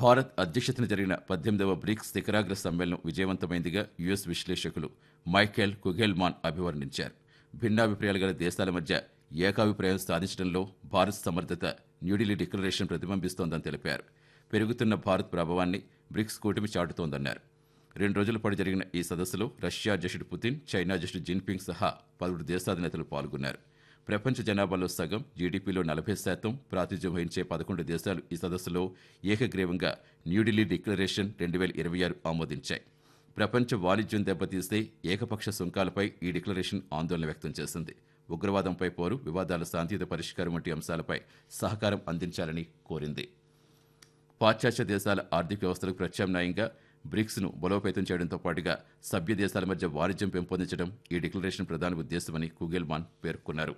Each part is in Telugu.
భారత్ అధ్యక్షతన జరిగిన పద్దెనిమిదవ బ్రిక్స్ శిఖరాగ్ర సమ్మేళనం విజయవంతమైందిగా యుఎస్ విశ్లేషకులు మైకేల్ కుగెల్మాన్ అభివర్ణించారు భిన్నాభిప్రాయాలు గల దేశాల మధ్య ఏకాభిప్రాయం సాధించడంలో భారత్ సమర్థత న్యూఢిల్లీ డిక్లరేషన్ ప్రతిబింబిస్తోందని తెలిపారు పెరుగుతున్న భారత్ ప్రభావాన్ని బ్రిక్స్ కూటమి చాటుతోందన్నారు రెండు రోజుల పాటు జరిగిన ఈ సదస్సులో రష్యా అధ్యక్షుడు పుతిన్ చైనా అధ్యక్షుడు జిన్పింగ్ సహా పలువురు దేశాధినేతలు పాల్గొన్నారు ప్రపంచ జనాభాలో సగం జీడీపీలో నలభై శాతం ప్రాతినిధ్యం వహించే పదకొండు దేశాలు ఈ సదస్సులో ఏకగ్రీవంగా న్యూఢిల్లీ డిక్లరేషన్ రెండు వేల ఇరవై ఆరు ఆమోదించాయి ప్రపంచ వాణిజ్యం దెబ్బతీస్తే ఏకపక్ష సుంకాలపై ఈ డిక్లరేషన్ ఆందోళన వ్యక్తం చేసింది ఉగ్రవాదంపై పోరు వివాదాల శాంతియుత పరిష్కారం వంటి అంశాలపై సహకారం అందించాలని కోరింది పాశ్చాత్య దేశాల ఆర్థిక వ్యవస్థలకు ప్రత్యామ్నాయంగా బ్రిక్స్ను బలోపేతం చేయడంతో పాటుగా సభ్య దేశాల మధ్య వాణిజ్యం పెంపొందించడం ఈ డిక్లరేషన్ ప్రధాన ఉద్దేశమని కుగెల్మాన్ పేర్కొన్నారు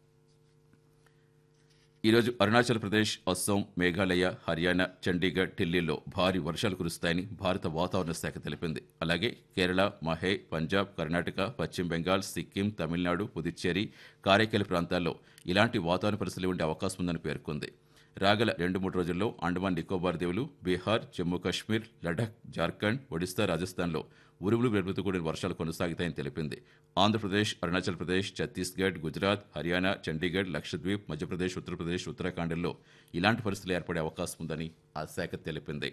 ఈరోజు అరుణాచల్ ప్రదేశ్ అస్సాం మేఘాలయ హర్యానా చండీగఢ్ ఢిల్లీలో భారీ వర్షాలు కురుస్తాయని భారత వాతావరణ శాఖ తెలిపింది అలాగే కేరళ మహే పంజాబ్ కర్ణాటక పశ్చిమ బెంగాల్ సిక్కిం తమిళనాడు పుదుచ్చేరి కారైకల్ ప్రాంతాల్లో ఇలాంటి వాతావరణ పరిస్థితులు ఉండే అవకాశం ఉందని పేర్కొంది రాగల రెండు మూడు రోజుల్లో అండమాన్ నికోబార్ దీవులు బీహార్ జమ్మూ కాశ్మీర్ లడాక్ జార్ఖండ్ ఒడిశా రాజస్థాన్లో ఉరుములు మెరుపుతూ కూడిన వర్షాలు కొనసాగుతాయని తెలిపింది ఆంధ్రప్రదేశ్ అరుణాచల్ ప్రదేశ్ ఛత్తీస్గఢ్ గుజరాత్ హర్యానా చండీగఢ్ లక్షద్వీప్ మధ్యప్రదేశ్ ఉత్తరప్రదేశ్ ఉత్తరాఖండ్లో ఇలాంటి పరిస్థితులు ఏర్పడే అవకాశం ఉందని ఆ శాఖ తెలిపింది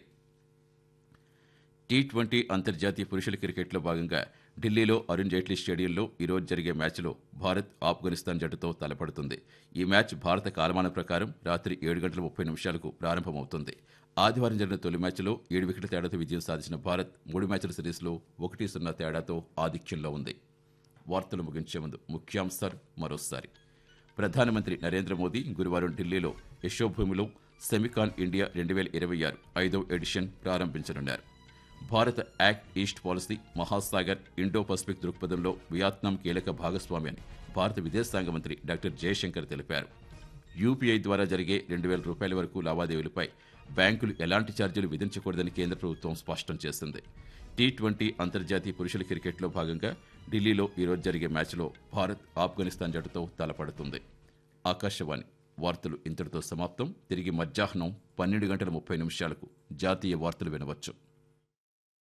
టీ ట్వంటీ అంతర్జాతీయ పురుషుల క్రికెట్లో భాగంగా ఢిల్లీలో అరుణ్ జైట్లీ స్టేడియంలో ఈరోజు జరిగే మ్యాచ్లో భారత్ ఆఫ్ఘనిస్తాన్ జట్టుతో తలపడుతుంది ఈ మ్యాచ్ భారత కాలమానం ప్రకారం రాత్రి ఏడు గంటల ముప్పై నిమిషాలకు ప్రారంభమవుతుంది ఆదివారం జరిగిన తొలి మ్యాచ్లో ఏడు వికెట్ల తేడాతో విజయం సాధించిన భారత్ మూడు మ్యాచ్ల సిరీస్లో ఒకటి సున్నా తేడాతో ఆధిక్యంలో ఉంది వార్తలు ముగించే ముందు ముఖ్యాంశాలు మరోసారి ప్రధానమంత్రి నరేంద్ర మోదీ గురువారం ఢిల్లీలో యశోభూమిలో సెమికాన్ ఇండియా రెండు వేల ఇరవై ఆరు ఐదవ ఎడిషన్ ప్రారంభించనున్నారు భారత act east policy Mahasagar Indo Pacific దృక్పథంలో వియత్నాం కీలక భాగస్వామి అని భారత విదేశాంగ మంత్రి డాక్టర్ జయశంకర్ తెలిపారు యూపీఐ ద్వారా జరిగే రెండు వేల రూపాయల వరకు లావాదేవీలపై బ్యాంకులు ఎలాంటి ఛార్జీలు విధించకూడదని కేంద్ర ప్రభుత్వం స్పష్టం చేసింది టీ ట్వంటీ అంతర్జాతీయ పురుషుల క్రికెట్లో భాగంగా ఢిల్లీలో ఈరోజు జరిగే మ్యాచ్లో భారత్ ఆఫ్ఘనిస్తాన్ జట్టుతో తలపడుతుంది ఆకాశవాణి వార్తలు ఇంతటితో సమాప్తం తిరిగి మధ్యాహ్నం పన్నెండు గంటల ముప్పై నిమిషాలకు జాతీయ వార్తలు వినవచ్చు